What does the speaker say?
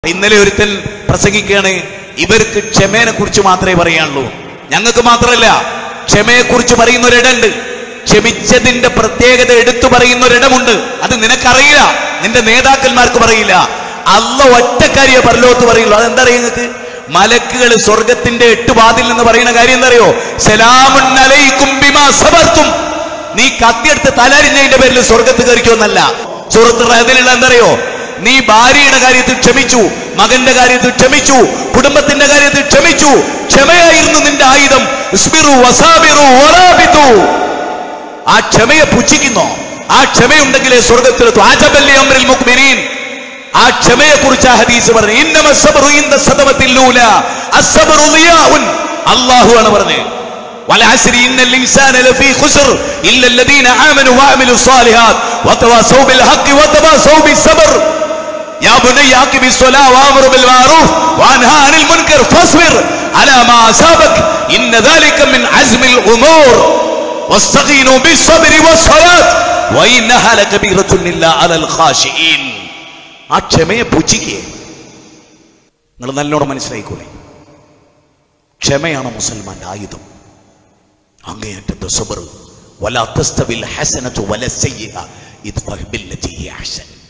ഇന്നലെ ഒരുത്തൻ പ്രസംഗിക്കുകയാണ് ഇവർക്ക് ക്ഷമേനെ കുറിച്ച് മാത്രമേ പറയാനുള്ളൂ ഞങ്ങൾക്ക് മാത്രമല്ല ക്ഷമയെ കുറിച്ച് പറയുന്ന ഒരിടമുണ്ട് ക്ഷമിച്ചതിന്റെ പ്രത്യേകത എടുത്തു പറയുന്ന ഒരിടമുണ്ട് അത് നിനക്കറിയില്ല നിന്റെ നേതാക്കന്മാർക്ക് പറയില്ല അല്ല ഒറ്റക്കാരിയെ പരലോകത്ത് പറയുള്ളൂ അതെന്താ അറിയാം നിങ്ങൾക്ക് മലക്കുകൾ സ്വർഗത്തിന്റെ എട്ട് വാതിൽ എന്ന് പറയുന്ന കാര്യം എന്താ അറിയോ സലാമുൻ അലൈക്കും ബിമാ സബർത്തും നീ കത്തിയെടുത്ത് തലരിഞ്ഞതിന്റെ പേരിൽ സ്വർഗത്ത് കയറിക്കൊന്നല്ല സുഹൃത്ത് അതിലുള്ള എന്തറിയോ നീ ഭാര്യയുടെ കാര്യത്തിൽ ക്ഷമിച്ചു മകന്റെ കാര്യത്തിൽ ക്ഷമിച്ചു കുടുംബത്തിന്റെ കാര്യത്തിൽ ക്ഷമിച്ചു ക്ഷമയായിരുന്നു നിന്റെ ആയുധം ഇസ്ബിറു വസാബിറു വറാബിതു. ആ ക്ഷമയെ പുച്ഛിക്കുന്നോ ആ ക്ഷമയുണ്ടെങ്കിലേ സ്വർഗത്തിലെത്തു ആജബല്ലി അമ്രിൽ മുഖ്മിനീൻ ആ ക്ഷമയെ കുറിച്ച് ആ ഹദീസ് പറഞ്ഞു ഇന്നമ സബറു ഇന്ദ സദമത്തില്ലൂല അസ്സബറു ദിയാഉൻ അല്ലാഹു ആണ് പറഞ്ഞത് والعسر إن الإنسان لفي خسر إلا الذين آمنوا وعملوا الصالحات وتواصوا بالحق وتواصوا بالصبر يا بني أقم الصلاة وأمر بالمعروف وانهى عن المنكر فاصبر على ما أصابك إن ذلك من عزم الأمور واستعينوا بالصبر والصلاة وإنها لكبيرة إلا على الخاشئين ആ ക്ഷമയെ പുച്ഛിക്കേ നിങ്ങൾ നല്ലോണം മനസ്സിലായിക്കോളെ ക്ഷമയാണ് മുസൽമാന്റെ ആയുധം അങ്ങേയറ്റത്തെ സബർ വല തസ്തവിൽ ഹസനത്തു വല സയ്യിഅ ഇദ്ഫഅ ബില്ലതി ഹിയ അഹ്സൻ